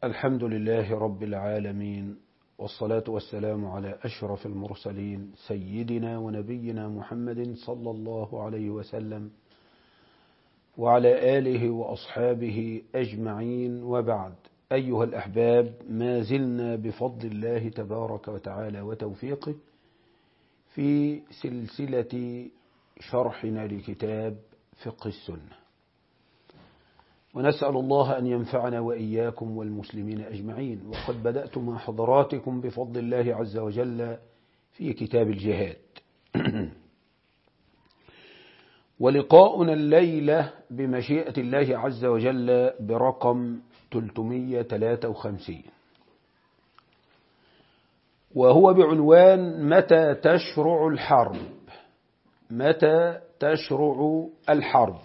الحمد لله رب العالمين والصلاة والسلام على أشرف المرسلين سيدنا ونبينا محمد صلى الله عليه وسلم وعلى آله وأصحابه أجمعين وبعد أيها الأحباب ما زلنا بفضل الله تبارك وتعالى وتوفيقه في سلسلة شرحنا لكتاب فقه السنة ونسأل الله أن ينفعنا وإياكم والمسلمين أجمعين وقد بدأت مع حضراتكم بفضل الله عز وجل في كتاب الجهاد ولقاؤنا الليلة بمشيئة الله عز وجل برقم 353 وهو بعنوان متى تشرع الحرب متى تشرع الحرب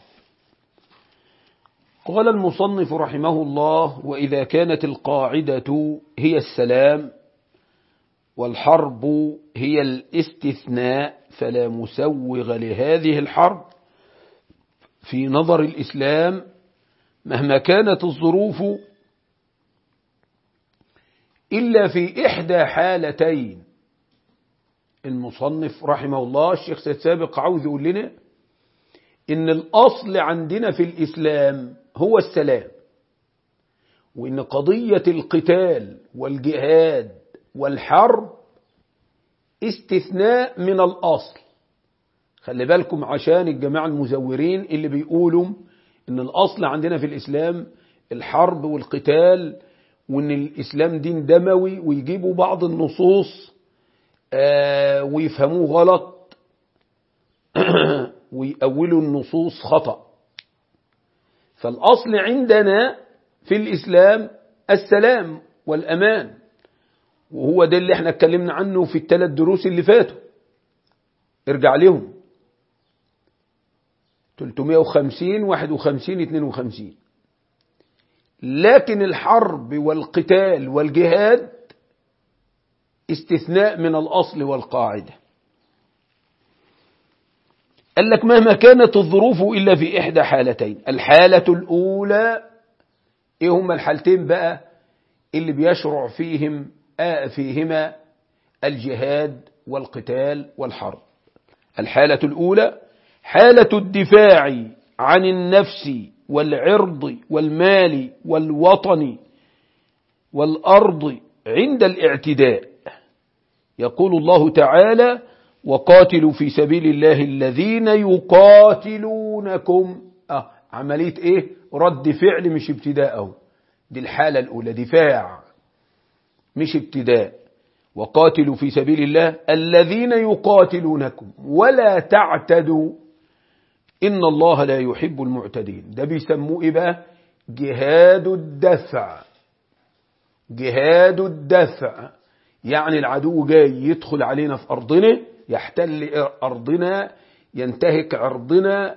قال المصنف رحمه الله وإذا كانت القاعدة هي السلام والحرب هي الاستثناء فلا مسوغ لهذه الحرب في نظر الإسلام مهما كانت الظروف إلا في إحدى حالتين المصنف رحمه الله الشيخ سيد سابق عاوز يقول لنا إن الأصل عندنا في الإسلام هو السلام وإن قضية القتال والجهاد والحرب استثناء من الأصل خلي بالكم عشان الجماعة المزورين اللي بيقولوا إن الأصل عندنا في الإسلام الحرب والقتال وإن الإسلام دين دموي ويجيبوا بعض النصوص آه ويفهموه غلط ويأولوا النصوص خطأ فالأصل عندنا في الإسلام السلام والأمان وهو ده اللي احنا اتكلمنا عنه في الثلاث دروس اللي فاتوا ارجع لهم 350 51 52 لكن الحرب والقتال والجهاد استثناء من الأصل والقاعدة قال لك مهما كانت الظروف إلا في إحدى حالتين الحالة الأولى إيه هما الحالتين بقى اللي بيشرع فيهم آه فيهما الجهاد والقتال والحرب الحالة الأولى حالة الدفاع عن النفس والعرض والمال والوطن والأرض عند الاعتداء يقول الله تعالى وقاتلوا في سبيل الله الذين يقاتلونكم آه عملية ايه رد فعل مش ابتداء أهو دي الحالة الأولى دفاع مش ابتداء وقاتلوا في سبيل الله الذين يقاتلونكم ولا تعتدوا إن الله لا يحب المعتدين ده بيسموه إيه بقى جهاد الدفع جهاد الدفع يعني العدو جاي يدخل علينا في أرضنا يحتل أرضنا ينتهك عرضنا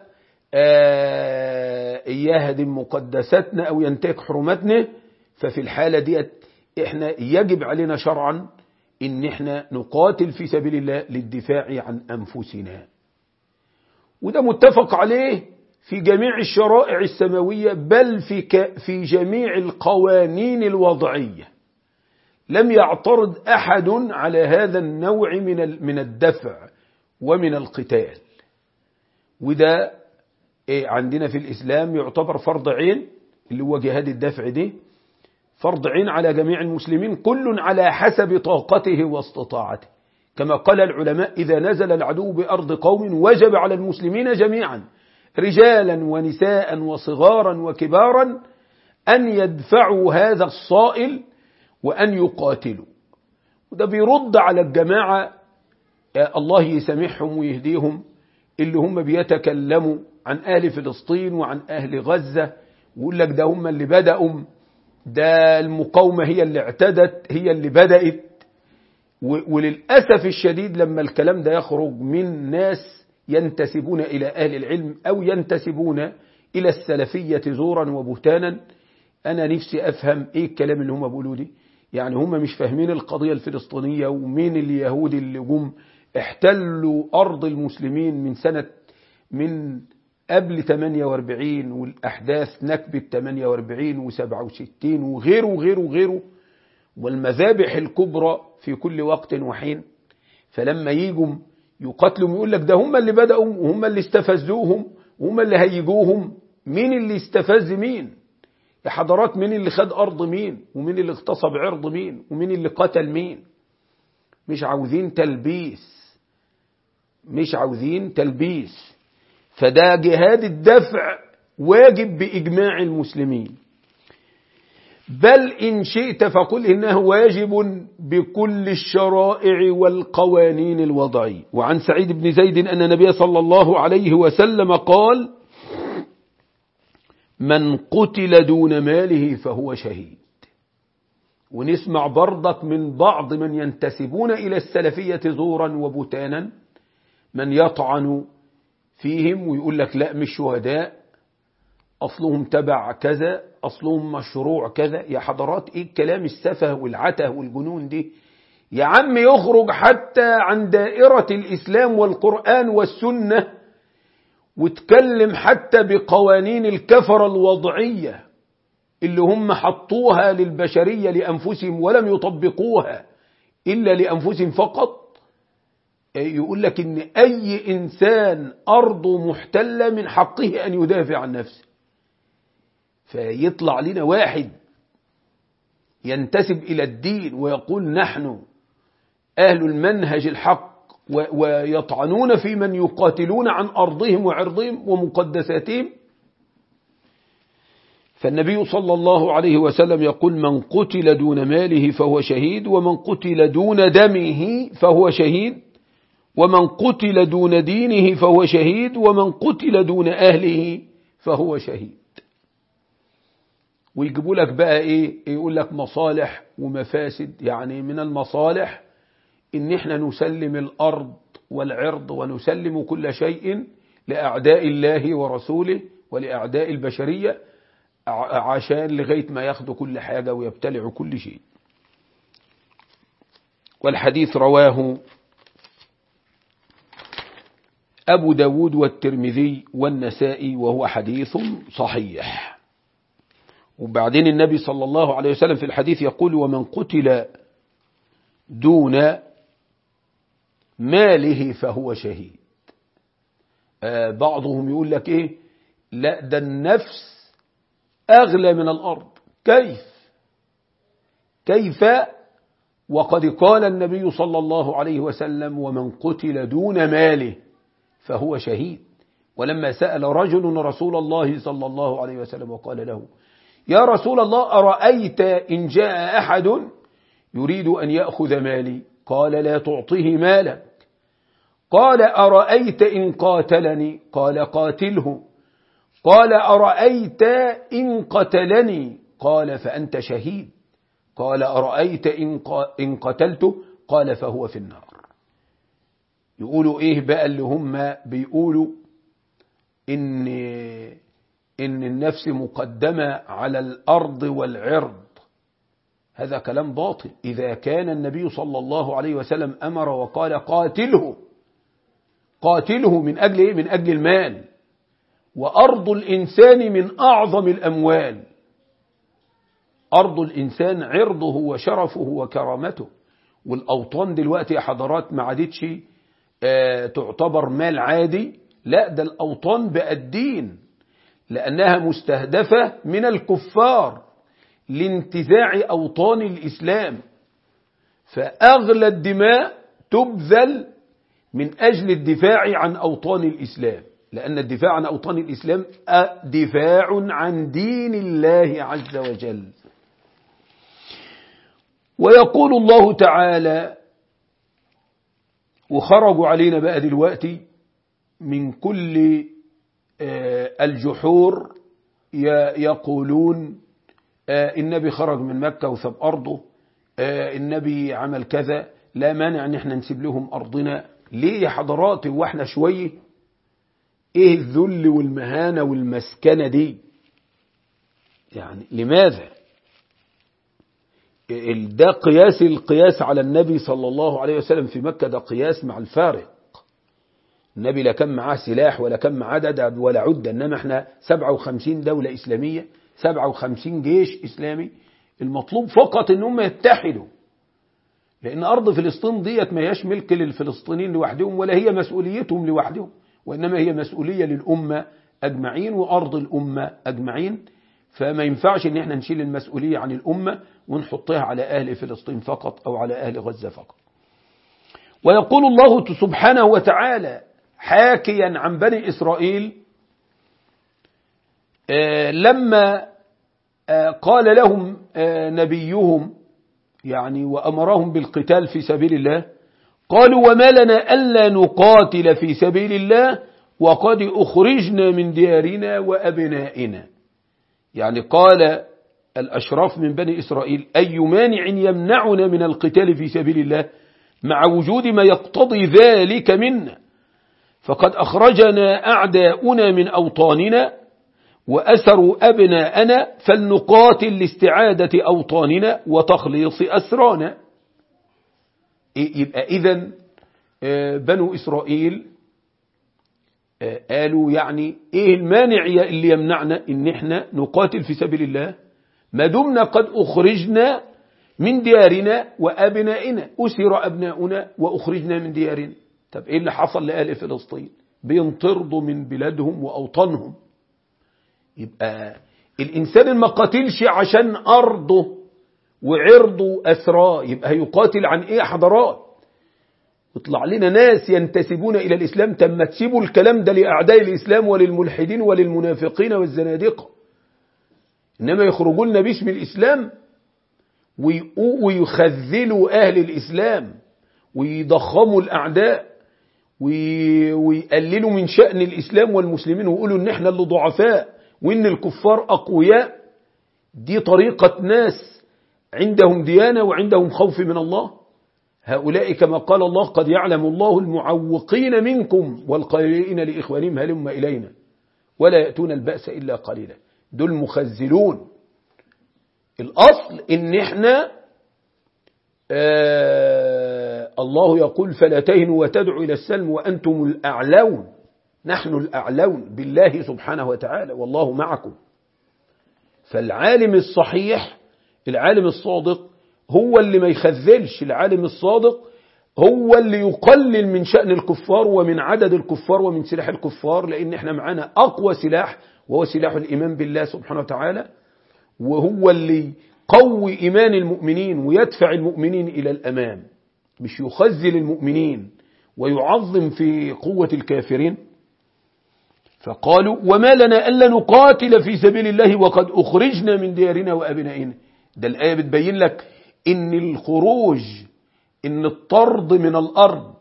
يهدم مقدساتنا أو ينتهك حرماتنا ففي الحالة دي احنا يجب علينا شرعا ان احنا نقاتل في سبيل الله للدفاع عن أنفسنا وده متفق عليه في جميع الشرائع السماوية بل في, في جميع القوانين الوضعية لم يعترض أحد على هذا النوع من من الدفع ومن القتال وده إيه عندنا في الإسلام يعتبر فرض عين اللي هو جهاد الدفع دي فرض عين على جميع المسلمين كل على حسب طاقته واستطاعته كما قال العلماء إذا نزل العدو بأرض قوم وجب على المسلمين جميعا رجالا ونساء وصغارا وكبارا أن يدفعوا هذا الصائل وأن يقاتلوا وده بيرد على الجماعة الله يسامحهم ويهديهم اللي هم بيتكلموا عن أهل فلسطين وعن أهل غزة ويقول لك ده هم اللي بدأوا ده المقاومة هي اللي اعتدت هي اللي بدأت وللأسف الشديد لما الكلام ده يخرج من ناس ينتسبون إلى أهل العلم أو ينتسبون إلى السلفية زورا وبهتانا أنا نفسي أفهم إيه الكلام اللي هم بيقولوا دي يعني هم مش فاهمين القضية الفلسطينية ومين اليهود اللي جم احتلوا أرض المسلمين من سنة من قبل 48 والأحداث نكبة 48 و67 وغيره وغيره وغيره والمذابح الكبرى في كل وقت وحين فلما يجوا يقاتلوا يقول لك ده هم اللي بدأوا وهم اللي استفزوهم وهم اللي هيجوهم مين اللي استفز مين يا حضرات مين اللي خد أرض مين ومين اللي اغتصب عرض مين ومين اللي قتل مين مش عاوزين تلبيس مش عاوزين تلبيس فده جهاد الدفع واجب بإجماع المسلمين بل إن شئت فقل إنه واجب بكل الشرائع والقوانين الوضعية وعن سعيد بن زيد أن النبي صلى الله عليه وسلم قال من قتل دون ماله فهو شهيد ونسمع برضك من بعض من ينتسبون إلى السلفية زورا وبتانا من يطعن فيهم ويقول لك لا مش شهداء أصلهم تبع كذا أصلهم مشروع كذا يا حضرات إيه الكلام السفه والعته والجنون دي يا عم يخرج حتى عن دائرة الإسلام والقرآن والسنة وتكلم حتى بقوانين الكفر الوضعية اللي هم حطوها للبشرية لأنفسهم ولم يطبقوها إلا لأنفسهم فقط يقول لك إن أي إنسان أرضه محتلة من حقه أن يدافع عن نفسه فيطلع لنا واحد ينتسب إلى الدين ويقول نحن أهل المنهج الحق ويطعنون في من يقاتلون عن أرضهم وعرضهم ومقدساتهم فالنبي صلى الله عليه وسلم يقول من قتل دون ماله فهو شهيد ومن قتل دون دمه فهو شهيد ومن قتل دون دينه فهو شهيد ومن قتل دون أهله فهو شهيد ويجيبوا لك بقى ايه يقول لك مصالح ومفاسد يعني من المصالح ان احنا نسلم الارض والعرض ونسلم كل شيء لاعداء الله ورسوله ولاعداء البشريه عشان لغايه ما ياخدوا كل حاجه ويبتلعوا كل شيء والحديث رواه أبو داود والترمذي والنسائي وهو حديث صحيح وبعدين النبي صلى الله عليه وسلم في الحديث يقول ومن قتل دون ماله فهو شهيد آه بعضهم يقول لك ايه لا ده النفس أغلى من الأرض كيف كيف وقد قال النبي صلى الله عليه وسلم ومن قتل دون ماله فهو شهيد ولما سأل رجل رسول الله صلى الله عليه وسلم وقال له يا رسول الله أرأيت إن جاء أحد يريد أن يأخذ مالي قال لا تعطيه مالك قال أرأيت إن قاتلني قال قاتله قال أرأيت إن قتلني قال فأنت شهيد قال أرأيت إن قتلته قال فهو في النار يقولوا إيه بقى اللي هم بيقولوا إن إن النفس مقدمة على الأرض والعرض هذا كلام باطل إذا كان النبي صلى الله عليه وسلم أمر وقال قاتله قاتله من أجل إيه؟ من أجل المال وأرض الإنسان من أعظم الأموال أرض الإنسان عرضه وشرفه وكرامته والأوطان دلوقتي يا حضرات ما عادتش آه تعتبر مال عادي لا ده الأوطان بقى الدين لأنها مستهدفة من الكفار لانتزاع أوطان الإسلام فأغلى الدماء تبذل من أجل الدفاع عن أوطان الإسلام لأن الدفاع عن أوطان الإسلام دفاع عن دين الله عز وجل ويقول الله تعالى وخرجوا علينا بقى دلوقتي من كل الجحور يقولون النبي خرج من مكة وساب أرضه النبي عمل كذا لا مانع ان احنا نسيب لهم أرضنا ليه يا حضراتي واحنا شوية ايه الذل والمهانة والمسكنة دي يعني لماذا ده قياس القياس على النبي صلى الله عليه وسلم في مكة ده قياس مع الفارق النبي لا كان معاه سلاح ولا كان معاه عدد ولا عدة إنما احنا 57 دولة إسلامية 57 جيش إسلامي المطلوب فقط إن هم يتحدوا لأن أرض فلسطين ديت ما هياش ملك للفلسطينيين لوحدهم ولا هي مسؤوليتهم لوحدهم وإنما هي مسؤولية للأمة أجمعين وأرض الأمة أجمعين فما ينفعش إن احنا نشيل المسؤولية عن الأمة ونحطها على أهل فلسطين فقط أو على أهل غزة فقط ويقول الله سبحانه وتعالى حاكيا عن بني إسرائيل لما قال لهم نبيهم يعني وأمرهم بالقتال في سبيل الله قالوا وما لنا ألا نقاتل في سبيل الله وقد أخرجنا من ديارنا وأبنائنا يعني قال الأشراف من بني إسرائيل أي مانع يمنعنا من القتال في سبيل الله مع وجود ما يقتضي ذلك منا فقد أخرجنا أعداؤنا من أوطاننا وأسروا أبناءنا فلنقاتل لاستعادة أوطاننا وتخليص أسرانا يبقى إذا بنو إسرائيل قالوا يعني إيه المانع اللي يمنعنا إن إحنا نقاتل في سبيل الله ما دمنا قد أخرجنا من ديارنا وأبنائنا أسر أبناؤنا وأخرجنا من ديارنا طب إيه اللي حصل لأهل فلسطين بينطردوا من بلادهم وأوطانهم يبقى الإنسان ما قاتلش عشان أرضه وعرضه أسراه يبقى هيقاتل عن إيه حضارات يطلع لنا ناس ينتسبون إلى الإسلام تم تسيبوا الكلام ده لأعداء الإسلام وللملحدين وللمنافقين والزنادقة إنما يخرجون لنا باسم الإسلام ويخذلوا أهل الإسلام ويضخموا الأعداء ويقللوا من شأن الإسلام والمسلمين ويقولوا إن إحنا اللي ضعفاء وإن الكفار أقوياء دي طريقة ناس عندهم ديانة وعندهم خوف من الله هؤلاء كما قال الله قد يعلم الله المعوقين منكم والقائلين لإخوانهم هلم إلينا ولا يأتون البأس إلا قليلا دول مخزلون الأصل إن إحنا آه الله يقول فلا تهنوا وتدعوا إلى السلم وأنتم الأعلون نحن الأعلون بالله سبحانه وتعالى والله معكم فالعالم الصحيح العالم الصادق هو اللي ما يخذلش العالم الصادق هو اللي يقلل من شأن الكفار ومن عدد الكفار ومن سلاح الكفار لأن احنا معانا أقوى سلاح وهو سلاح الإيمان بالله سبحانه وتعالى وهو اللي قوي إيمان المؤمنين ويدفع المؤمنين إلى الأمام مش يخزل المؤمنين ويعظم في قوة الكافرين فقالوا وما لنا ألا نقاتل في سبيل الله وقد أخرجنا من ديارنا وأبنائنا ده الآية بتبين لك إن الخروج إن الطرد من الأرض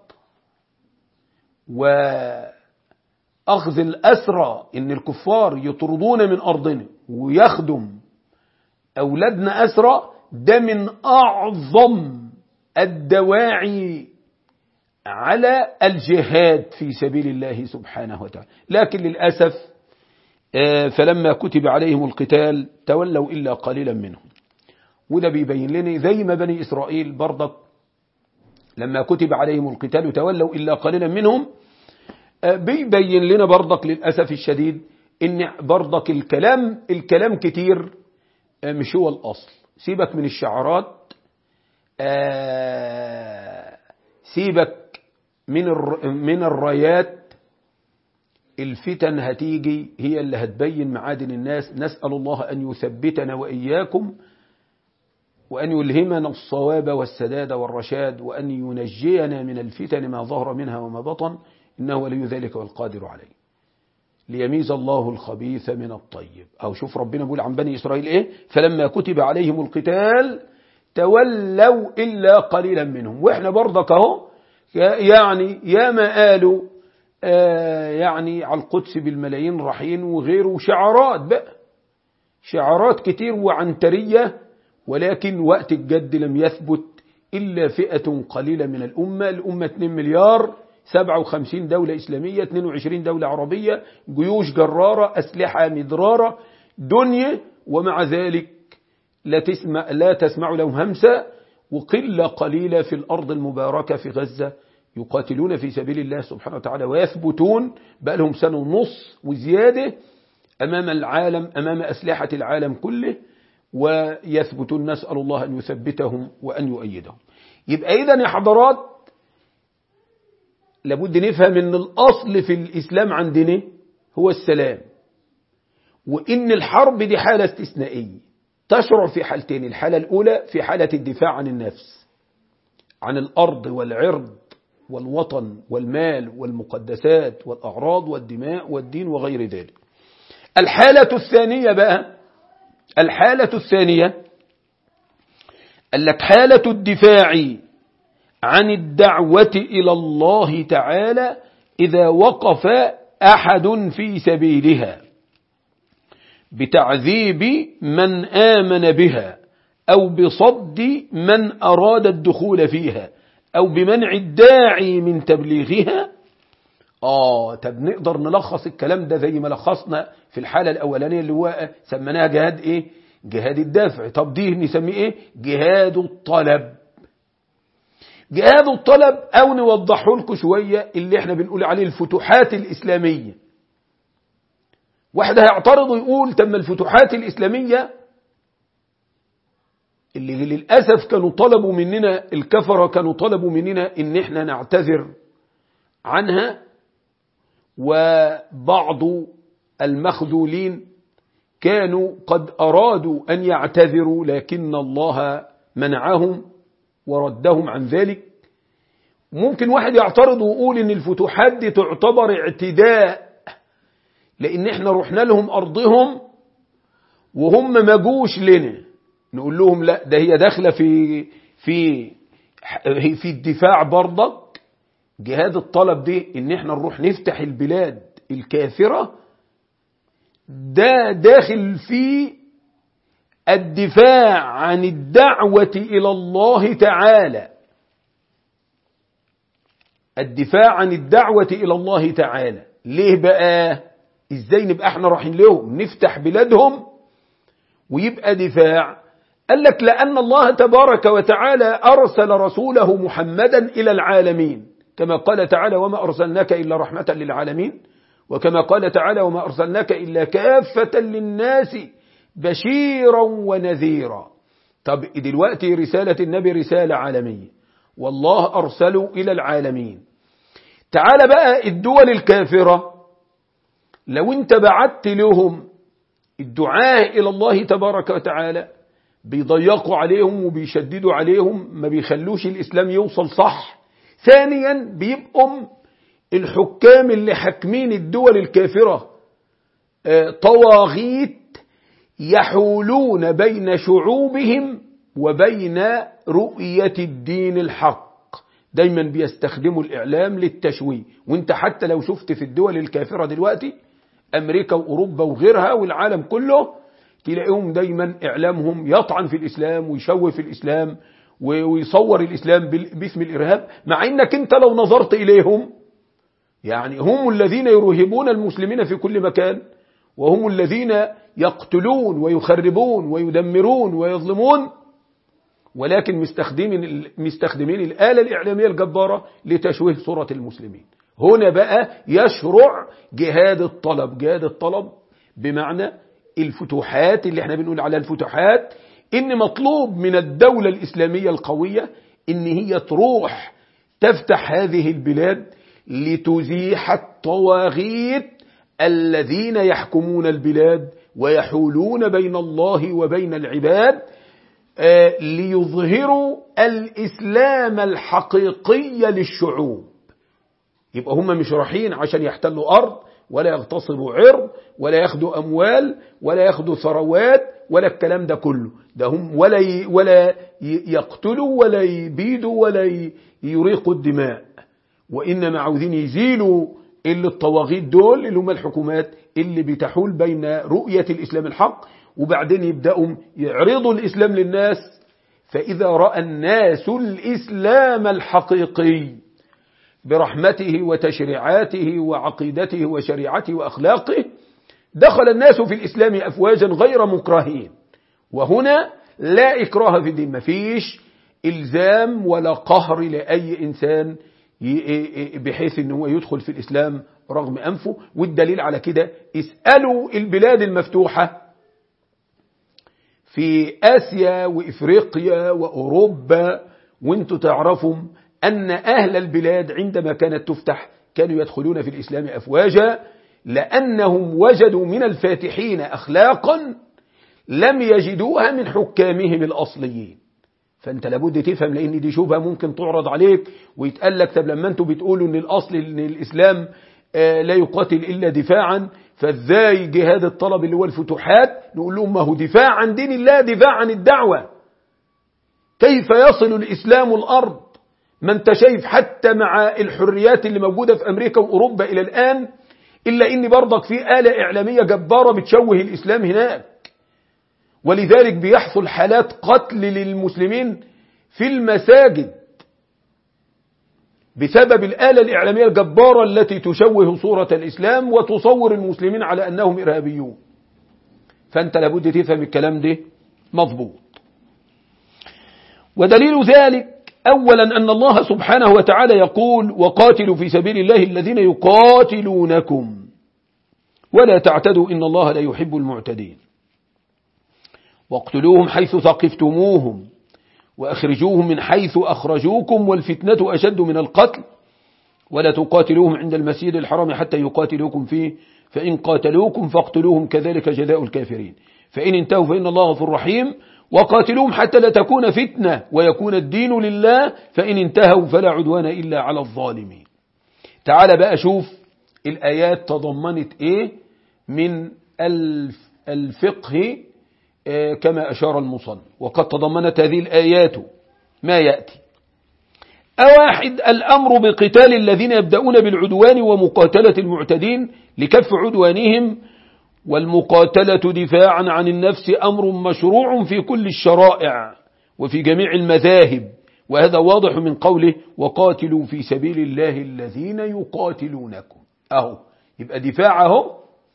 وأخذ الأسرى إن الكفار يطردون من أرضنا ويخدم أولادنا أسرى ده من أعظم الدواعي على الجهاد في سبيل الله سبحانه وتعالى لكن للأسف فلما كتب عليهم القتال تولوا إلا قليلا منهم وده بيبين لنا زي ما بني إسرائيل برضك لما كتب عليهم القتال تولوا إلا قليلا منهم بيبين لنا برضك للأسف الشديد إن برضك الكلام الكلام كتير مش هو الأصل سيبك من الشعارات سيبك من من الرايات الفتن هتيجي هي اللي هتبين معادن الناس نسأل الله أن يثبتنا وإياكم وأن يلهمنا الصواب والسداد والرشاد وأن ينجينا من الفتن ما ظهر منها وما بطن إنه ولي ذلك والقادر عليه ليميز الله الخبيث من الطيب أو شوف ربنا بيقول عن بني إسرائيل إيه فلما كتب عليهم القتال تولوا إلا قليلا منهم وإحنا برضك أهو يعني يا ما قالوا آه يعني على القدس بالملايين رايحين وغيره شعارات بقى شعارات كتير وعنترية ولكن وقت الجد لم يثبت إلا فئة قليلة من الأمة الأمة 2 مليار 57 دولة إسلامية 22 دولة عربية جيوش جرارة أسلحة مدرارة دنيا ومع ذلك لا تسمع, لا تسمع لهم همسة وقلة قليلة في الأرض المباركة في غزة يقاتلون في سبيل الله سبحانه وتعالى ويثبتون بقى لهم سنة ونص وزيادة أمام العالم أمام أسلحة العالم كله ويثبتون نسأل الله أن يثبتهم وأن يؤيدهم يبقى إذا يا حضرات لابد نفهم أن الأصل في الإسلام عندنا هو السلام وإن الحرب دي حالة استثنائية تشرع في حالتين الحالة الأولى في حالة الدفاع عن النفس عن الأرض والعرض والوطن والمال والمقدسات والأعراض والدماء والدين وغير ذلك الحالة الثانية بقى الحالة الثانية قال لك حالة الدفاع عن الدعوة إلى الله تعالى إذا وقف أحد في سبيلها بتعذيب من آمن بها أو بصد من أراد الدخول فيها أو بمنع الداعي من تبليغها آه طب نقدر نلخص الكلام ده زي ما لخصنا في الحالة الأولانية اللي هو سميناها جهاد إيه جهاد الدفع طب دي نسميه إيه جهاد الطلب جهاد الطلب أو نوضحه لكم شوية اللي احنا بنقول عليه الفتوحات الإسلامية واحد هيعترض ويقول تم الفتوحات الإسلامية اللي للأسف كانوا طلبوا مننا الكفرة كانوا طلبوا مننا ان احنا نعتذر عنها وبعض المخذولين كانوا قد أرادوا أن يعتذروا لكن الله منعهم وردهم عن ذلك ممكن واحد يعترض ويقول ان الفتوحات دي تعتبر اعتداء لان احنا رحنا لهم ارضهم وهم ما جوش لنا نقول لهم لا ده هي داخله في في في الدفاع برضك جهاد الطلب دي ان احنا نروح نفتح البلاد الكافره ده داخل في الدفاع عن الدعوة إلى الله تعالى الدفاع عن الدعوة إلى الله تعالى ليه بقى إزاي نبقى احنا رايحين لهم نفتح بلادهم ويبقى دفاع قال لك لأن الله تبارك وتعالى أرسل رسوله محمدا إلى العالمين كما قال تعالى وما أرسلناك إلا رحمة للعالمين وكما قال تعالى وما أرسلناك إلا كافة للناس بشيرا ونذيرا طب دلوقتي رسالة النبي رسالة عالمية والله أرسله إلى العالمين تعال بقى الدول الكافرة لو انت بعت لهم الدعاء إلى الله تبارك وتعالى بيضيقوا عليهم وبيشددوا عليهم ما بيخلوش الإسلام يوصل صح ثانيا بيبقوا الحكام اللي حاكمين الدول الكافرة طواغيت يحولون بين شعوبهم وبين رؤية الدين الحق دايما بيستخدموا الإعلام للتشويه وانت حتى لو شفت في الدول الكافرة دلوقتي أمريكا وأوروبا وغيرها والعالم كله تلاقيهم دايما إعلامهم يطعن في الإسلام ويشوه في الإسلام ويصور الإسلام باسم الإرهاب مع إنك انت لو نظرت إليهم يعني هم الذين يرهبون المسلمين في كل مكان وهم الذين يقتلون ويخربون ويدمرون ويظلمون ولكن مستخدمين مستخدمين الآلة الإعلامية الجبارة لتشويه صورة المسلمين هنا بقى يشرع جهاد الطلب جهاد الطلب بمعنى الفتوحات اللي احنا بنقول عليها الفتوحات ان مطلوب من الدولة الإسلامية القوية ان هي تروح تفتح هذه البلاد لتزيح الطواغيت الذين يحكمون البلاد ويحولون بين الله وبين العباد ليظهروا الإسلام الحقيقي للشعوب يبقى هم مش رايحين عشان يحتلوا أرض ولا يغتصبوا عرض ولا ياخدوا أموال ولا ياخدوا ثروات ولا الكلام ده كله ده هم ولا ي ولا يقتلوا ولا يبيدوا ولا يريقوا الدماء وإنما عاوزين يزيلوا اللي الطواغيت دول اللي هم الحكومات اللي بتحول بين رؤية الإسلام الحق وبعدين يبدأوا يعرضوا الإسلام للناس فإذا رأى الناس الإسلام الحقيقي برحمته وتشريعاته وعقيدته وشريعته وأخلاقه دخل الناس في الإسلام أفواجا غير مكرهين وهنا لا إكراه في الدين مفيش إلزام ولا قهر لأي إنسان بحيث ان هو يدخل في الإسلام رغم أنفه والدليل على كده اسألوا البلاد المفتوحة في آسيا وإفريقيا وأوروبا وانتوا تعرفوا أن أهل البلاد عندما كانت تفتح كانوا يدخلون في الإسلام أفواجا لأنهم وجدوا من الفاتحين أخلاقا لم يجدوها من حكامهم الأصليين فأنت لابد تفهم لأن دي شبهة ممكن تعرض عليك ويتقال لك طب لما أنتوا بتقولوا أن الأصل أن الإسلام لا يقاتل إلا دفاعا فازاي جهاد الطلب اللي هو الفتوحات نقول لهم ما هو دفاع عن دين الله دفاع عن الدعوة كيف يصل الإسلام الأرض ما انت شايف حتى مع الحريات اللي موجودة في أمريكا وأوروبا إلى الآن إلا إن برضك في آلة إعلامية جبارة بتشوه الإسلام هناك ولذلك بيحصل حالات قتل للمسلمين في المساجد بسبب الآلة الإعلامية الجبارة التي تشوه صورة الإسلام وتصور المسلمين على أنهم إرهابيون فأنت لابد تفهم الكلام ده مضبوط ودليل ذلك أولا أن الله سبحانه وتعالى يقول وقاتلوا في سبيل الله الذين يقاتلونكم ولا تعتدوا إن الله لا يحب المعتدين واقتلوهم حيث ثقفتموهم وأخرجوهم من حيث أخرجوكم والفتنة أشد من القتل ولا تقاتلوهم عند المسجد الحرام حتى يقاتلوكم فيه فإن قاتلوكم فاقتلوهم كذلك جزاء الكافرين فإن انتهوا فإن الله غفور رحيم وقاتلوهم حتى لا تكون فتنة ويكون الدين لله فإن انتهوا فلا عدوان إلا على الظالمين تعال بقى شوف الآيات تضمنت إيه من الفقه كما أشار المصنف وقد تضمنت هذه الآيات ما يأتي أواحد الأمر بقتال الذين يبدأون بالعدوان ومقاتلة المعتدين لكف عدوانهم والمقاتلة دفاعا عن النفس أمر مشروع في كل الشرائع وفي جميع المذاهب وهذا واضح من قوله وقاتلوا في سبيل الله الذين يقاتلونكم أهو يبقى دفاعه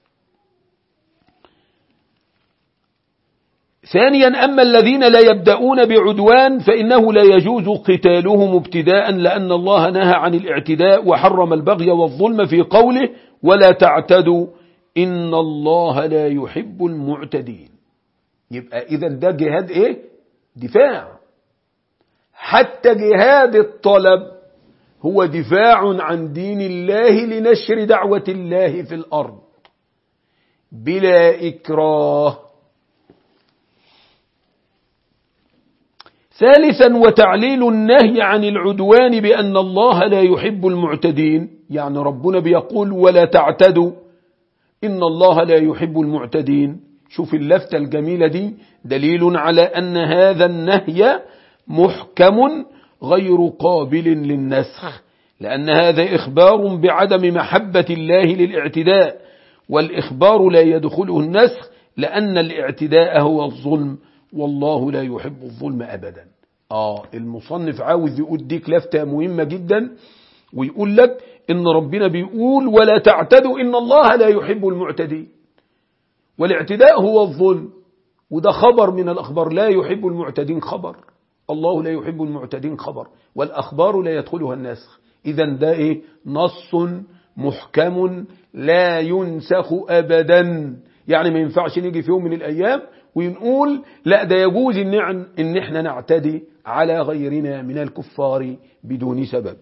ثانيا أما الذين لا يبدأون بعدوان فإنه لا يجوز قتالهم ابتداء لأن الله نهى عن الاعتداء وحرم البغي والظلم في قوله ولا تعتدوا إن الله لا يحب المعتدين يبقى إذا ده جهاد إيه دفاع حتى جهاد الطلب هو دفاع عن دين الله لنشر دعوة الله في الأرض بلا إكراه ثالثا وتعليل النهي عن العدوان بأن الله لا يحب المعتدين يعني ربنا بيقول ولا تعتدوا إن الله لا يحب المعتدين شوف اللفتة الجميلة دي دليل على أن هذا النهي محكم غير قابل للنسخ لأن هذا إخبار بعدم محبة الله للاعتداء والإخبار لا يدخله النسخ لأن الاعتداء هو الظلم والله لا يحب الظلم أبدا آه المصنف عاوز يقول ديك لفتة مهمة جدا ويقول لك إن ربنا بيقول ولا تعتدوا إن الله لا يحب المعتدين والاعتداء هو الظلم وده خبر من الأخبار لا يحب المعتدين خبر الله لا يحب المعتدين خبر والأخبار لا يدخلها النسخ إذا ده إيه نص محكم لا ينسخ أبدا يعني ما ينفعش نيجي في يوم من الأيام ونقول لا ده يجوز إن, إن احنا نعتدي على غيرنا من الكفار بدون سبب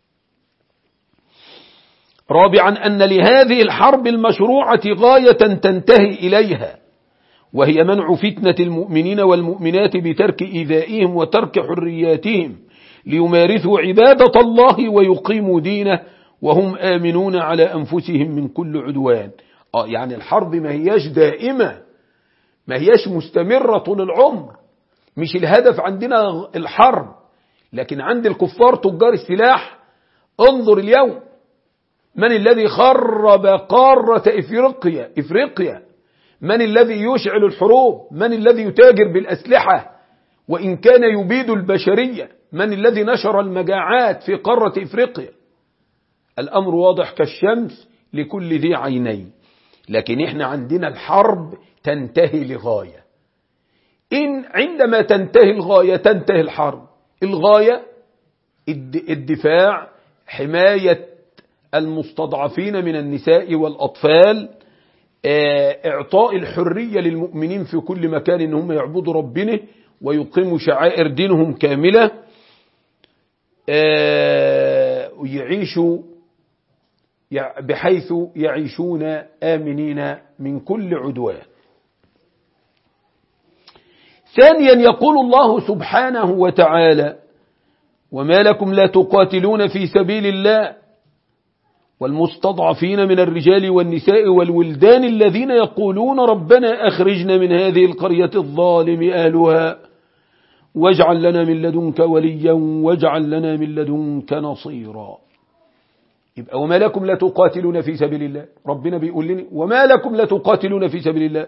رابعا أن لهذه الحرب المشروعة غاية تنتهي إليها وهي منع فتنة المؤمنين والمؤمنات بترك إيذائهم وترك حرياتهم ليمارسوا عبادة الله ويقيموا دينه وهم آمنون على أنفسهم من كل عدوان آه يعني الحرب ما هياش دائمة ما هياش مستمرة طول العمر مش الهدف عندنا الحرب لكن عند الكفار تجار السلاح انظر اليوم من الذي خرب قارة إفريقيا إفريقيا من الذي يشعل الحروب من الذي يتاجر بالأسلحة وإن كان يبيد البشرية من الذي نشر المجاعات في قارة إفريقيا الأمر واضح كالشمس لكل ذي عينين لكن إحنا عندنا الحرب تنتهي لغاية إن عندما تنتهي الغاية تنتهي الحرب الغاية الدفاع حماية المستضعفين من النساء والأطفال اعطاء الحرية للمؤمنين في كل مكان ان هم يعبدوا ربنا ويقيموا شعائر دينهم كاملة ويعيشوا بحيث يعيشون آمنين من كل عدوان ثانيا يقول الله سبحانه وتعالى وما لكم لا تقاتلون في سبيل الله والمستضعفين من الرجال والنساء والولدان الذين يقولون ربنا أخرجنا من هذه القرية الظالم أهلها واجعل لنا من لدنك وليا واجعل لنا من لدنك نصيرا يبقى وما لكم لا تقاتلون في سبيل الله ربنا بيقول لنا وما لكم لا تقاتلون في سبيل الله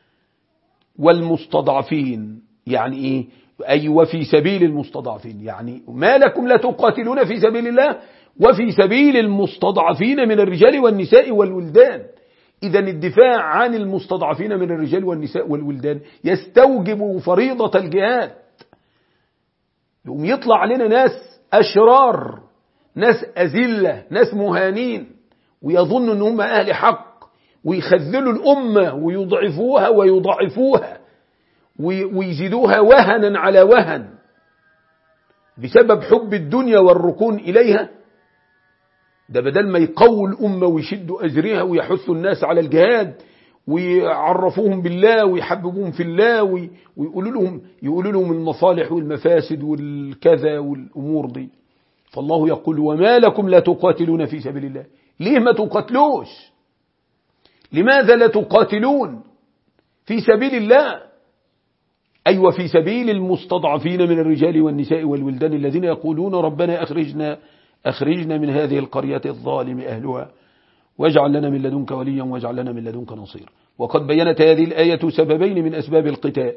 والمستضعفين يعني ايه أي وفي سبيل المستضعفين يعني ما لكم لا تقاتلون في سبيل الله وفي سبيل المستضعفين من الرجال والنساء والولدان إذا الدفاع عن المستضعفين من الرجال والنساء والولدان يستوجب فريضة الجهاد يقوم يطلع علينا ناس أشرار ناس أذلة ناس مهانين ويظن أن هم أهل حق ويخذلوا الأمة ويضعفوها ويضعفوها ويزيدوها وهنا على وهن بسبب حب الدنيا والركون إليها ده بدل ما يقووا الأمة ويشدوا أجرها ويحثوا الناس على الجهاد ويعرفوهم بالله ويحببوهم في الله ويقولوا لهم يقولوا لهم المصالح والمفاسد والكذا والأمور دي فالله يقول وما لكم لا تقاتلون في سبيل الله ليه ما تقاتلوش لماذا لا تقاتلون في سبيل الله أيوة في سبيل المستضعفين من الرجال والنساء والولدان الذين يقولون ربنا أخرجنا أخرجنا من هذه القرية الظالم أهلها واجعل لنا من لدنك وليا واجعل لنا من لدنك نصيرا وقد بينت هذه الآية سببين من أسباب القتال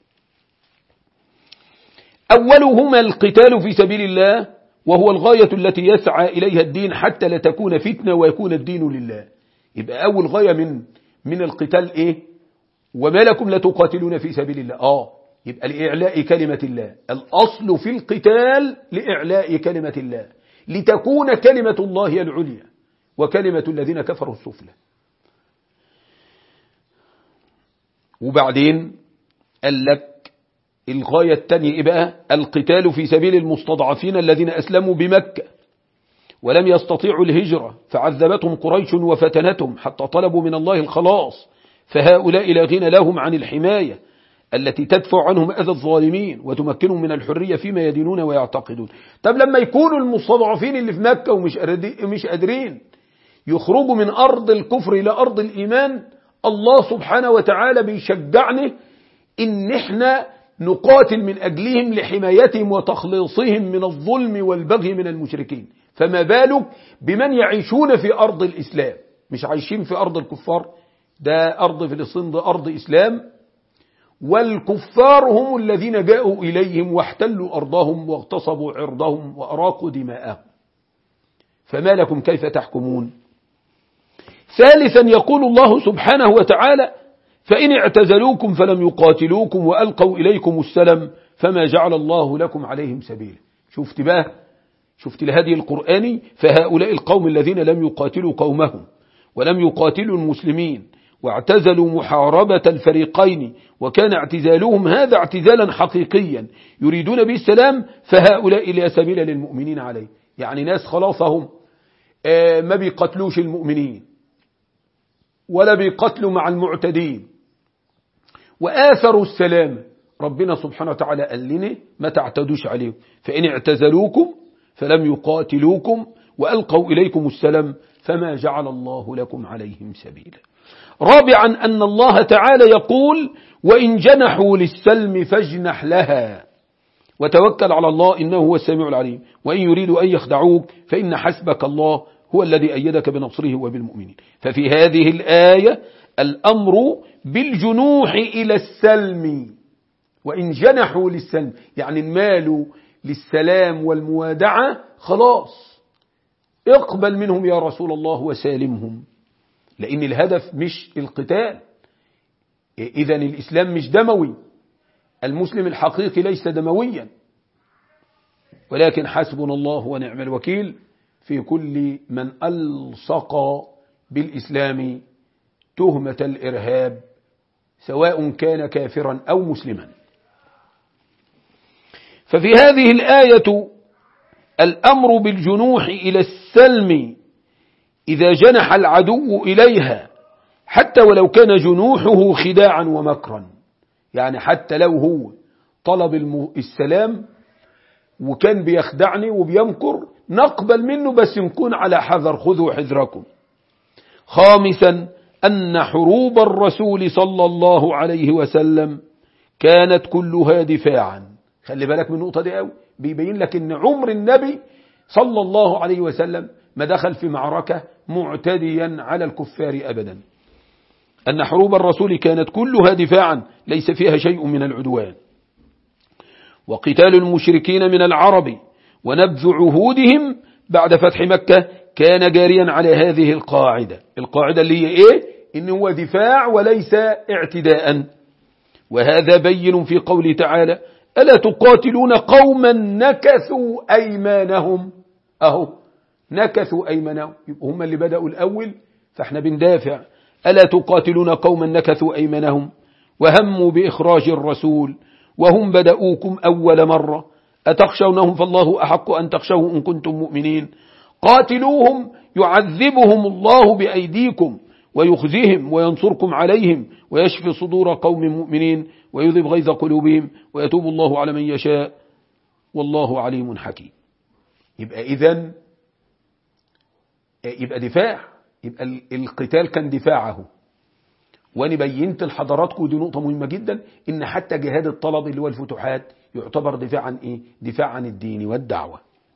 أولهما القتال في سبيل الله وهو الغاية التي يسعى إليها الدين حتى لا تكون فتنة ويكون الدين لله يبقى أول غاية من من القتال إيه وما لكم لا تقاتلون في سبيل الله آه يبقى لإعلاء كلمة الله الأصل في القتال لإعلاء كلمة الله لتكون كلمة الله العليا وكلمة الذين كفروا السفلى وبعدين قال لك الغاية الثانية إيه بقى القتال في سبيل المستضعفين الذين أسلموا بمكة ولم يستطيعوا الهجرة فعذبتهم قريش وفتنتهم حتى طلبوا من الله الخلاص فهؤلاء لا غنى لهم عن الحماية التي تدفع عنهم أذى الظالمين وتمكنهم من الحرية فيما يدينون ويعتقدون طب لما يكونوا المستضعفين اللي في مكة ومش مش قادرين يخرجوا من أرض الكفر إلى أرض الإيمان الله سبحانه وتعالى بيشجعنا إن احنا نقاتل من أجلهم لحمايتهم وتخليصهم من الظلم والبغي من المشركين فما بالك بمن يعيشون في أرض الإسلام مش عايشين في أرض الكفار ده أرض فلسطين ده أرض إسلام والكفار هم الذين جاءوا إليهم واحتلوا أرضهم واغتصبوا عرضهم وأراقوا دماءهم فما لكم كيف تحكمون ثالثا يقول الله سبحانه وتعالى فإن اعتزلوكم فلم يقاتلوكم وألقوا إليكم السلم فما جعل الله لكم عليهم سبيلا شفت بقى شفت الهدي القرآني فهؤلاء القوم الذين لم يقاتلوا قومهم ولم يقاتلوا المسلمين واعتزلوا محاربة الفريقين وكان اعتزالهم هذا اعتزالا حقيقيا يريدون به السلام فهؤلاء لا سبيل للمؤمنين عليه يعني ناس خلاصهم ما بيقتلوش المؤمنين ولا بيقتلوا مع المعتدين وآثروا السلام ربنا سبحانه وتعالى قال لنا ما تعتدوش عليهم فإن اعتزلوكم فلم يقاتلوكم وألقوا إليكم السلام فما جعل الله لكم عليهم سبيلا رابعا أن الله تعالى يقول وإن جنحوا للسلم فاجنح لها وتوكل على الله إنه هو السميع العليم وإن يريدوا أن يخدعوك فإن حسبك الله هو الذي أيدك بنصره وبالمؤمنين ففي هذه الآية الأمر بالجنوح إلى السلم وإن جنحوا للسلم يعني المال للسلام والموادعة خلاص اقبل منهم يا رسول الله وسالمهم لأن الهدف مش القتال إذا الإسلام مش دموي المسلم الحقيقي ليس دمويا ولكن حسبنا الله ونعم الوكيل في كل من ألصق بالإسلام تهمة الإرهاب سواء كان كافرا أو مسلما ففي هذه الآية الأمر بالجنوح إلى السلم إذا جنح العدو إليها حتى ولو كان جنوحه خداعا ومكرا يعني حتى لو هو طلب السلام وكان بيخدعني وبيمكر نقبل منه بس نكون على حذر خذوا حذركم خامسا أن حروب الرسول صلى الله عليه وسلم كانت كلها دفاعا خلي بالك من النقطة دي قوي بيبين لك ان عمر النبي صلى الله عليه وسلم ما دخل في معركة معتديا على الكفار أبدا أن حروب الرسول كانت كلها دفاعا ليس فيها شيء من العدوان وقتال المشركين من العرب ونبذ عهودهم بعد فتح مكة كان جاريا على هذه القاعدة القاعدة اللي هي ايه ان هو دفاع وليس اعتداء وهذا بين في قوله تعالى ألا تقاتلون قوما نكثوا أيمانهم أهو نكثوا أيمانهم هم اللي بدأوا الأول فاحنا بندافع ألا تقاتلون قوما نكثوا أيمانهم وهموا بإخراج الرسول وهم بدأوكم أول مرة أتخشونهم فالله أحق أن تخشوه إن كنتم مؤمنين قاتلوهم يعذبهم الله بأيديكم ويخزيهم وينصركم عليهم ويشفي صدور قوم مؤمنين ويذب غيظ قلوبهم ويتوب الله على من يشاء والله عليم حكيم يبقى إذا يبقى دفاع يبقى القتال كان دفاعه وانا بينت لحضراتكم دي نقطة مهمة جدا ان حتى جهاد الطلب اللي هو الفتوحات يعتبر دفاع عن ايه دفاع عن الدين والدعوة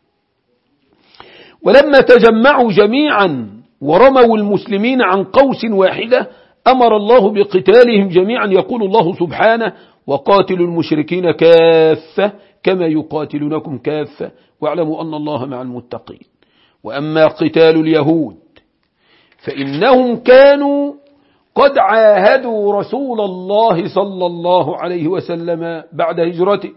ولما تجمعوا جميعا ورموا المسلمين عن قوس واحدة أمر الله بقتالهم جميعا يقول الله سبحانه وقاتلوا المشركين كافة كما يقاتلونكم كافة واعلموا أن الله مع المتقين وأما قتال اليهود فإنهم كانوا قد عاهدوا رسول الله صلى الله عليه وسلم بعد هجرته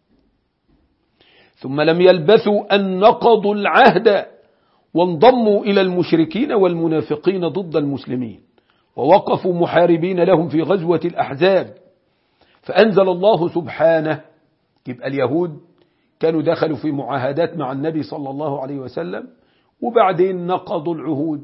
ثم لم يلبثوا أن نقضوا العهد وانضموا إلى المشركين والمنافقين ضد المسلمين ووقفوا محاربين لهم في غزوة الأحزاب فأنزل الله سبحانه يبقى اليهود كانوا دخلوا في معاهدات مع النبي صلى الله عليه وسلم وبعدين نقضوا العهود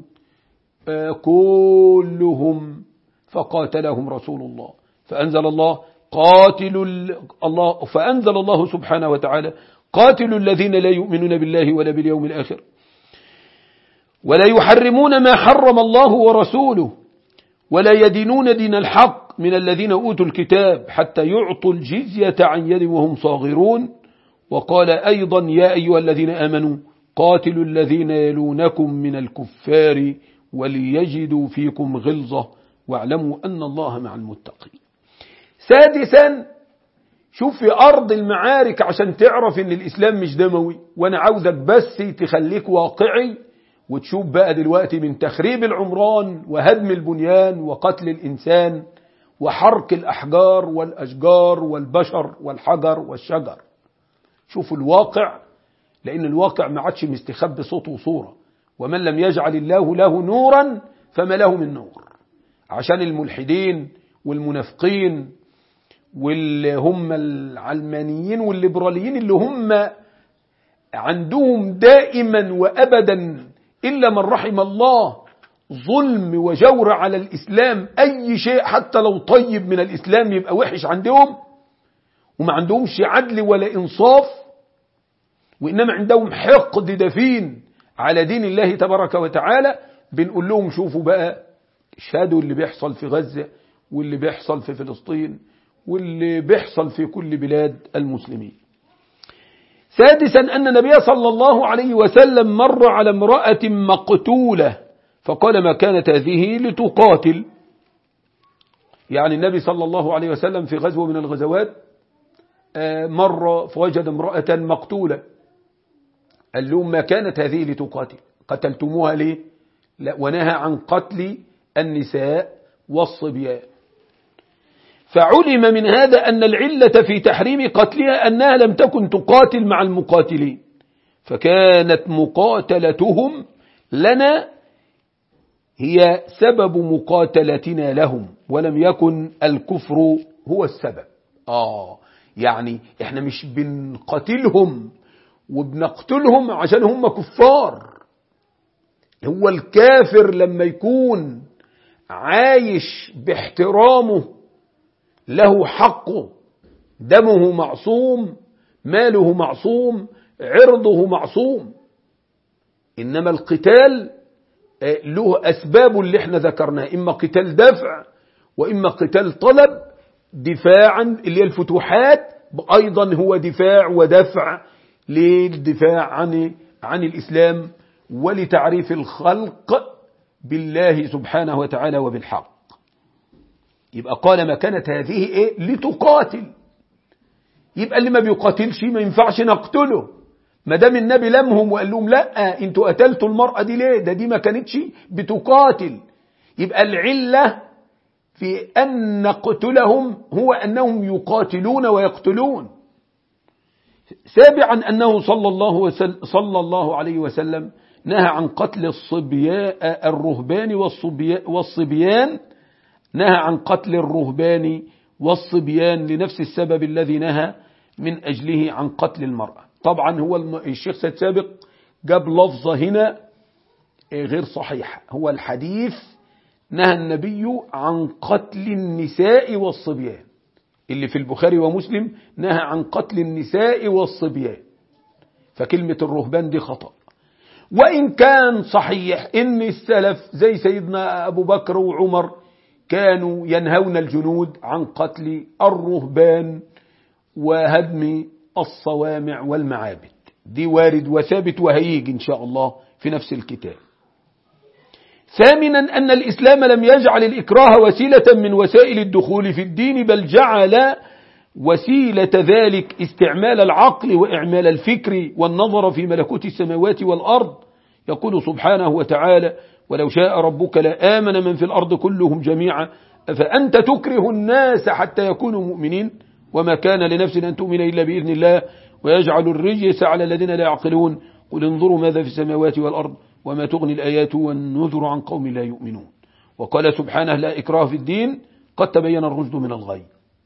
كلهم فقاتلهم رسول الله فأنزل الله قاتلوا الله فأنزل الله سبحانه وتعالى قاتلوا الذين لا يؤمنون بالله ولا باليوم الآخر ولا يحرمون ما حرم الله ورسوله ولا يدينون دين الحق من الذين أوتوا الكتاب حتى يعطوا الجزية عن يد وهم صاغرون وقال أيضا يا أيها الذين آمنوا قاتلوا الذين يلونكم من الكفار وليجدوا فيكم غلظة واعلموا أن الله مع المتقين سادسا شوف في أرض المعارك عشان تعرف أن الإسلام مش دموي وأنا عاوزك بس تخليك واقعي وتشوف بقى دلوقتي من تخريب العمران وهدم البنيان وقتل الإنسان وحرق الأحجار والأشجار والبشر والحجر والشجر شوفوا الواقع لأن الواقع ما عادش مستخبي صوت وصورة ومن لم يجعل الله له نورا فما له من نور عشان الملحدين والمنافقين واللي هم العلمانيين والليبراليين اللي هم عندهم دائما وأبدا إلا من رحم الله ظلم وجور على الإسلام أي شيء حتى لو طيب من الإسلام يبقى وحش عندهم وما عندهمش عدل ولا إنصاف وإنما عندهم حقد دفين على دين الله تبارك وتعالى بنقول لهم شوفوا بقى شهدوا اللي بيحصل في غزة واللي بيحصل في فلسطين واللي بيحصل في كل بلاد المسلمين سادسا أن النبي صلى الله عليه وسلم مر على امرأة مقتولة فقال ما كانت هذه لتقاتل يعني النبي صلى الله عليه وسلم في غزوة من الغزوات مر فوجد امرأة مقتولة قال لهم ما كانت هذه لتقاتل قتلتموها ليه لا ونهى عن قتل النساء والصبيان فعلم من هذا أن العلة في تحريم قتلها أنها لم تكن تقاتل مع المقاتلين فكانت مقاتلتهم لنا هي سبب مقاتلتنا لهم ولم يكن الكفر هو السبب آه يعني احنا مش بنقاتلهم وبنقتلهم عشان هم كفار هو الكافر لما يكون عايش باحترامه له حقه دمه معصوم ماله معصوم عرضه معصوم إنما القتال له أسباب اللي احنا ذكرناها إما قتال دفع وإما قتال طلب دفاعا اللي هي الفتوحات أيضا هو دفاع ودفع للدفاع عن عن الإسلام ولتعريف الخلق بالله سبحانه وتعالى وبالحق يبقى قال ما كانت هذه ايه لتقاتل يبقى اللي ما بيقاتلش ما ينفعش نقتله ما دام النبي لمهم وقال لهم لا انتوا قتلتوا المرأة دي ليه ده دي ما كانتش بتقاتل يبقى العلة في أن نقتلهم هو أنهم يقاتلون ويقتلون سابعا أنه صلى الله, وسلم صلى الله عليه وسلم نهى عن قتل الصبياء الرهبان والصبيان نهى عن قتل الرهبان والصبيان لنفس السبب الذي نهى من أجله عن قتل المرأة طبعا هو الشيخ سيد سابق جاب لفظة هنا غير صحيحة هو الحديث نهى النبي عن قتل النساء والصبيان اللي في البخاري ومسلم نهى عن قتل النساء والصبيان فكلمة الرهبان دي خطأ وإن كان صحيح إن السلف زي سيدنا أبو بكر وعمر كانوا ينهون الجنود عن قتل الرهبان وهدم الصوامع والمعابد دي وارد وثابت وهيجي إن شاء الله في نفس الكتاب ثامنا أن الإسلام لم يجعل الإكراه وسيلة من وسائل الدخول في الدين بل جعل وسيلة ذلك استعمال العقل وإعمال الفكر والنظر في ملكوت السماوات والأرض يقول سبحانه وتعالى ولو شاء ربك لآمن من في الأرض كلهم جميعا فأنت تكره الناس حتى يكونوا مؤمنين وما كان لنفس أن تؤمن إلا بإذن الله ويجعل الرجس على الذين لا يعقلون قل انظروا ماذا في السماوات والأرض وما تغني الآيات والنذر عن قوم لا يؤمنون وقال سبحانه لا إكراه في الدين قد تبين الرشد من الغي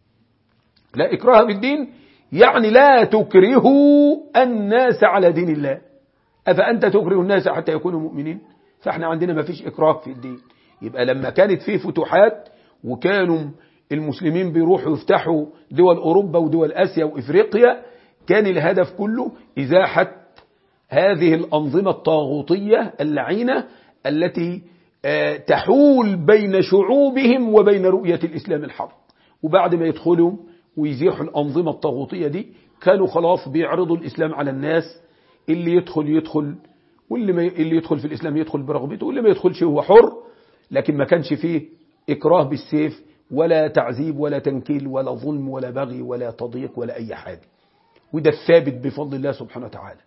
لا إكراه في الدين يعني لا تكرهوا الناس على دين الله أفأنت تكره الناس حتى يكونوا مؤمنين فاحنا عندنا ما فيش إكراه في الدين يبقى لما كانت فيه فتوحات وكانوا المسلمين بيروحوا يفتحوا دول أوروبا ودول آسيا وإفريقيا كان الهدف كله إزاحة هذه الأنظمة الطاغوتية اللعينة التي تحول بين شعوبهم وبين رؤية الإسلام الحق وبعد ما يدخلوا ويزيحوا الأنظمة الطاغوتية دي كانوا خلاص بيعرضوا الإسلام على الناس اللي يدخل يدخل واللي ما اللي يدخل في الإسلام يدخل برغبته واللي ما يدخلش هو حر لكن ما كانش فيه إكراه بالسيف ولا تعذيب ولا تنكيل ولا ظلم ولا بغي ولا تضييق ولا أي حاجة وده الثابت بفضل الله سبحانه وتعالى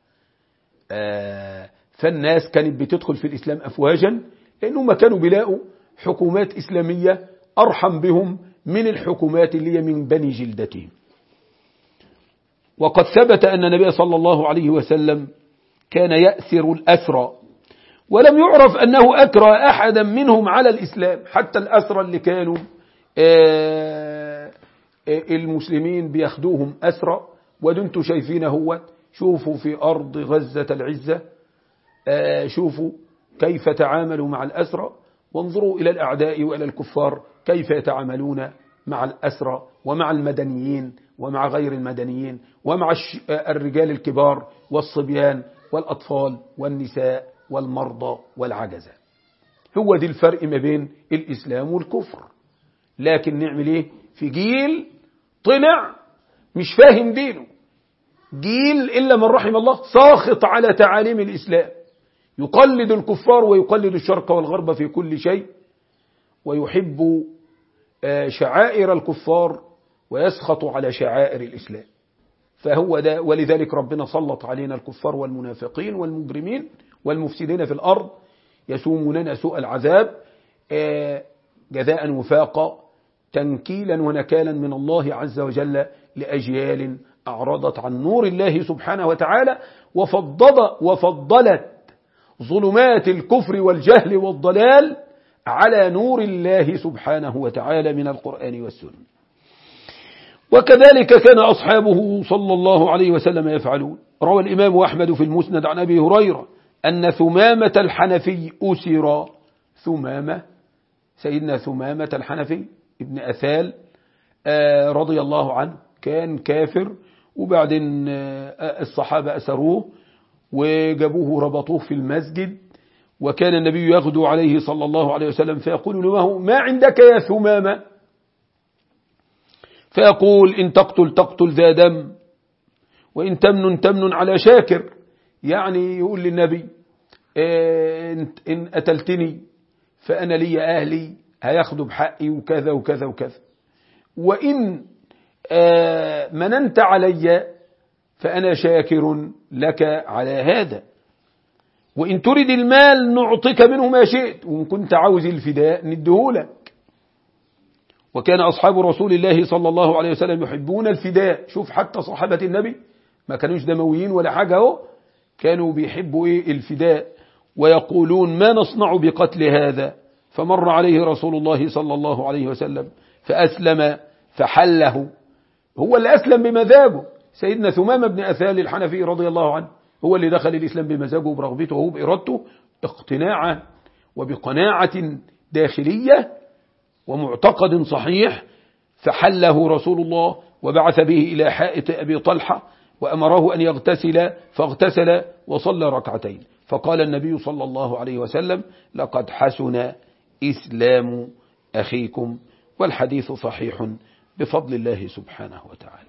آه فالناس كانت بتدخل في الإسلام أفواجا لأنهم كانوا بيلاقوا حكومات إسلامية أرحم بهم من الحكومات اللي هي من بني جلدتهم وقد ثبت أن النبي صلى الله عليه وسلم كان يأسر الأسرى ولم يعرف أنه أكرى أحدا منهم على الإسلام حتى الأسرى اللي كانوا آه المسلمين بياخدوهم أسرى ودنتوا شايفين هو شوفوا في أرض غزة العزة آه شوفوا كيف تعاملوا مع الأسرى وانظروا إلى الأعداء وإلى الكفار كيف يتعاملون مع الأسرى ومع المدنيين ومع غير المدنيين ومع الرجال الكبار والصبيان والأطفال والنساء والمرضى والعجزة هو دي الفرق ما بين الإسلام والكفر لكن نعمل ايه في جيل طلع مش فاهم دينه جيل إلا من رحم الله ساخط على تعاليم الإسلام يقلد الكفار ويقلد الشرق والغرب في كل شيء ويحب شعائر الكفار ويسخط على شعائر الإسلام فهو ده ولذلك ربنا سلط علينا الكفار والمنافقين والمجرمين والمفسدين في الأرض يسوموننا سوء العذاب جزاء وفاقا تنكيلا ونكالا من الله عز وجل لأجيال أعرضت عن نور الله سبحانه وتعالى وفضل وفضلت ظلمات الكفر والجهل والضلال على نور الله سبحانه وتعالى من القرآن والسنة وكذلك كان أصحابه صلى الله عليه وسلم يفعلون روى الإمام أحمد في المسند عن أبي هريرة أن ثمامة الحنفي أسر ثمامة سيدنا ثمامة الحنفي ابن أثال رضي الله عنه كان كافر وبعدين الصحابة أسروه وجابوه ربطوه في المسجد وكان النبي يغدو عليه صلى الله عليه وسلم فيقول له ما عندك يا ثمامة فيقول إن تقتل تقتل ذا دم وإن تمن تمن على شاكر يعني يقول للنبي إن أتلتني فأنا لي أهلي هياخدوا بحقي وكذا وكذا وكذا وإن مننت علي فأنا شاكر لك على هذا وإن تريد المال نعطيك منه ما شئت وإن كنت عاوز الفداء ندهولك وكان أصحاب رسول الله صلى الله عليه وسلم يحبون الفداء شوف حتى صحابة النبي ما كانوش دمويين ولا حاجة اهو كانوا بيحبوا إيه الفداء ويقولون ما نصنع بقتل هذا فمر عليه رسول الله صلى الله عليه وسلم فأسلم فحله هو اللي أسلم بمزاجه سيدنا ثمامة بن أثال الحنفي رضي الله عنه هو اللي دخل الإسلام بمزاجه وبرغبته وهو بإرادته اقتناعا وبقناعة داخلية ومعتقد صحيح فحله رسول الله وبعث به إلى حائط أبي طلحة وأمره أن يغتسل فاغتسل وصلى ركعتين فقال النبي صلى الله عليه وسلم لقد حسن إسلام أخيكم والحديث صحيح بفضل الله سبحانه وتعالى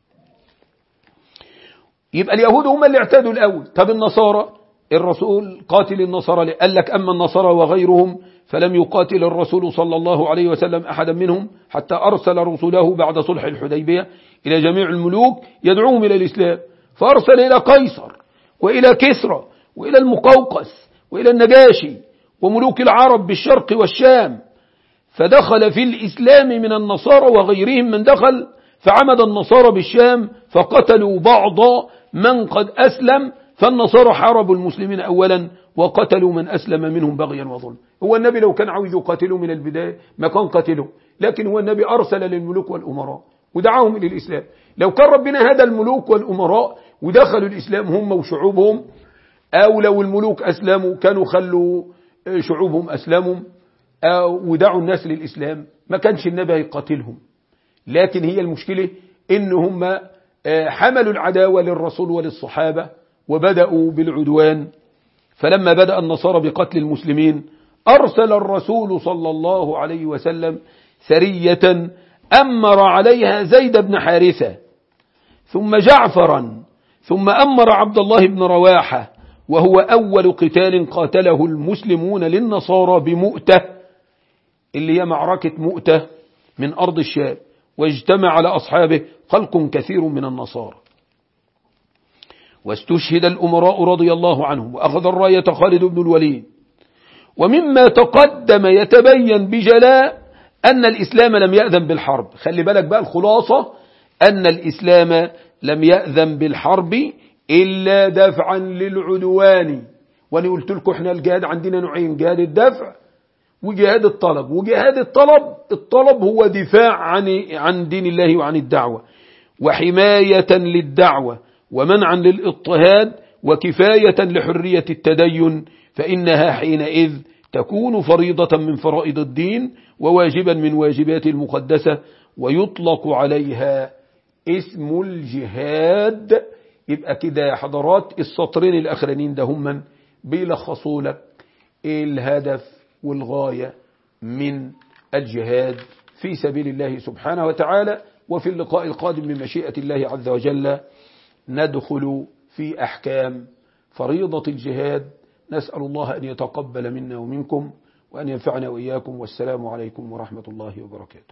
يبقى اليهود هم اللي اعتادوا الأول طب النصارى الرسول قاتل النصارى قال لك أما النصارى وغيرهم فلم يقاتل الرسول صلى الله عليه وسلم أحدا منهم حتى أرسل رسله بعد صلح الحديبية إلى جميع الملوك يدعوهم إلى الإسلام فأرسل إلى قيصر وإلى كسرى وإلى المقوقس وإلى النجاشي وملوك العرب بالشرق والشام فدخل في الإسلام من النصارى وغيرهم من دخل فعمد النصارى بالشام فقتلوا بعض من قد أسلم فالنصارى حاربوا المسلمين أولا وقتلوا من أسلم منهم بغيا وظلم هو النبي لو كان عاوز يقاتله من البداية ما كان قتله لكن هو النبي أرسل للملوك والأمراء ودعاهم إلى الإسلام لو كان ربنا هدى الملوك والأمراء ودخلوا الإسلام هم وشعوبهم أو لو الملوك أسلموا كانوا خلوا شعوبهم أسلموا أو ودعوا الناس للإسلام ما كانش النبي هيقاتلهم لكن هي المشكلة إن هم حملوا العداوة للرسول وللصحابة وبدأوا بالعدوان فلما بدأ النصارى بقتل المسلمين أرسل الرسول صلى الله عليه وسلم سرية أمر عليها زيد بن حارثة ثم جعفرا ثم أمر عبد الله بن رواحة وهو أول قتال قاتله المسلمون للنصارى بمؤتة اللي هي معركة مؤتة من أرض الشام واجتمع على أصحابه خلق كثير من النصارى واستشهد الأمراء رضي الله عنهم وأخذ الراية خالد بن الوليد ومما تقدم يتبين بجلاء أن الإسلام لم يأذن بالحرب خلي بالك بقى الخلاصة أن الإسلام لم يأذن بالحرب إلا دفعا للعدوان وأنا قلت لكم احنا الجهاد عندنا نوعين جهاد الدفع وجهاد الطلب وجهاد الطلب الطلب هو دفاع عن عن دين الله وعن الدعوة وحماية للدعوة ومنعا للاضطهاد وكفاية لحرية التدين فإنها حينئذ تكون فريضة من فرائض الدين وواجبا من واجبات المقدسة ويطلق عليها اسم الجهاد يبقى كده يا حضرات السطرين الأخرانيين ده هم بيلخصوا لك الهدف والغاية من الجهاد في سبيل الله سبحانه وتعالى وفي اللقاء القادم بمشيئة الله عز وجل ندخل في أحكام فريضة الجهاد نسأل الله أن يتقبل منا ومنكم وأن ينفعنا وإياكم والسلام عليكم ورحمة الله وبركاته